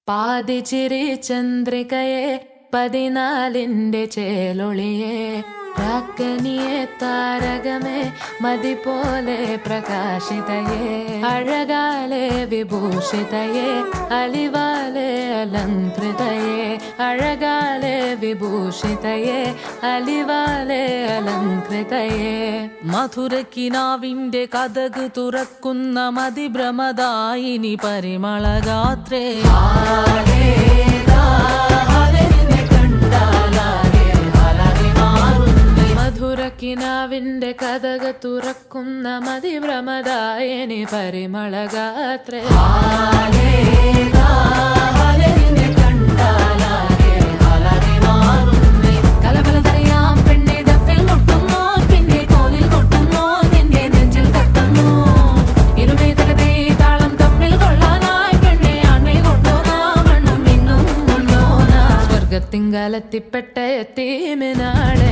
പാതിച്ചിരി ചന്ദ്രികയെ പതിനാലിന്റെ ചേലൊളിയെ രാക്കനിയെ താരകമേ മതി പോലെ പ്രകാശിതയെ അഴകാലെ വിഭൂഷിതയെ അലിവാലെ അലങ്കൃതയെ അഴകാലെ വിഭൂഷിതയെ അലിവാലെ അലങ്കൃതയെ മധുരക്കിനാവിന്റെ കഥക് തുറക്കുന്ന മതിഭ്രമദായിനി പരിമളഗാത്രേ മധുരക്കിനാവിന്റെ കഥക തുറക്കുന്ന മതിഭ്രമദായനി പരിമളഗാത്രേ കലബലതറിയാം പെണ്ണെ ദഫിൽ മുട്ടുന്നു പിന്നെ കോലിൽ കൊട്ടുന്നു നിന്റെ നെഞ്ചിൽ തട്ടുന്നു ഇരുമേ തലതേ താളം തമ്മിൽ കൊള്ളാനായി പെണ്ണെ ആൺമേ കൊണ്ടോനാ മണ്ണും മിന്നും കൊണ്ടോനാ സ്വർഗത്തിങ്കലെത്തിപ്പെട്ട എത്തീമിനാളെ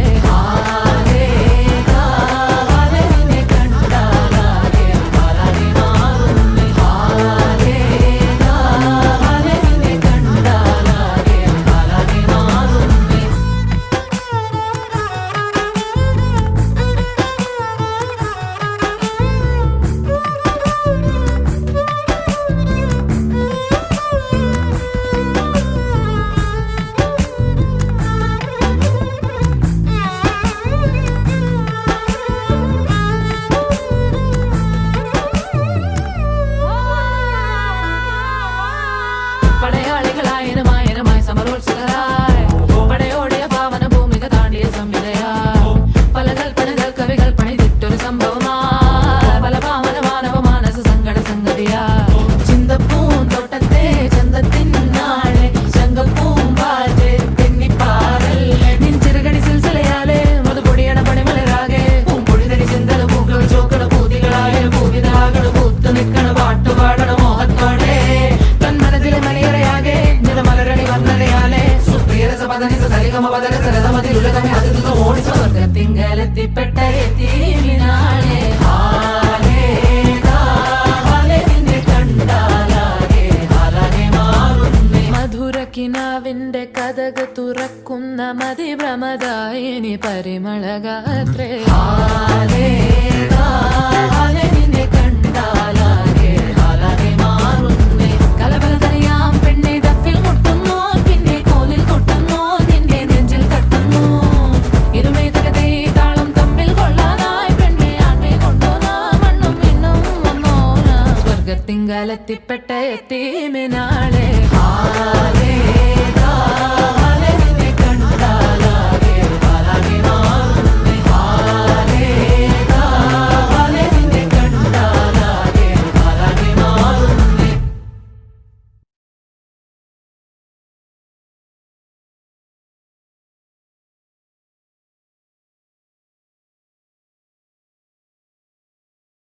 പടയാളികളായനുമായനുമായി സമരോത്സുകരായി പടയോടിയ പാവന ഭൂമിക താണ്ടിയ സംവിധയായി പല കൽപ്പനകൾ കവികൾ പണിതിട്ടൊരു സംഭവമായി പല പാവന മാനവ മാനസ സങ്കട സംഗതിയാ ചിന്തപ്പൂന്തോട്ടത്തെ ചന്തത്തിനാളെ ശങ്കപ്പൂമ്പാറ്റ് തെന്നിപ്പാറൽ നിൻ ചെറുകടി സിൽസിലയാലെ മധുപൊടിയണ പണിമലരാകെ പൂമ്പൊടിതടി ചിന്തള പൂക്കൾ ചോക്കള പൂതികളായ പൂവിതാകള് പൂത്തു നിൽക്കണ പാട്ടുപാടണ മോഹത്തോടെ തൻ മനതിലെ മണിയറയാകെ നിറമലരണി വർണ്ണനയാലെ സുപ്രിയരസ പദനിസ സരിഗമ പദര സരതമതിലുലകമേ അതിഥിത ഓടി സ്വർഗത്തിങ്കലെത്തിപ്പെട്ട എത്തിനാളെ ഹാലേ ഹാലേ നിന്നെ കണ്ടാലാകെ ഹാലാകെ മാറുന്നേ മധുരക്കിനാവിന്റെ കഥക തുറക്കുന്ന മതിഭ്രമദായിനി പരിമളഗാത്രേ ഹാലേ ഹാലേ നിന്നെ കണ്ടാലാകെ ഹാലാകെ മാറുന്നേ കലബലതറിയാം പെണ്ണെ ദഫിൽ മുട്ടുന്നു പിന്നെ കോലിൽ കൊട്ടുന്നു നിന്റെ നെഞ്ചിൽ തട്ടുന്നു ഇരുമേ തകതേ താളം തമ്മിൽ കൊള്ളാനായി പെണ്ണെ ആൺമേ കൊണ്ടോനാ മണ്ണും മിണ്ണും വന്നോനാ സ്വർഗത്തിങ്കലെത്തിപ്പെട്ട എത്തി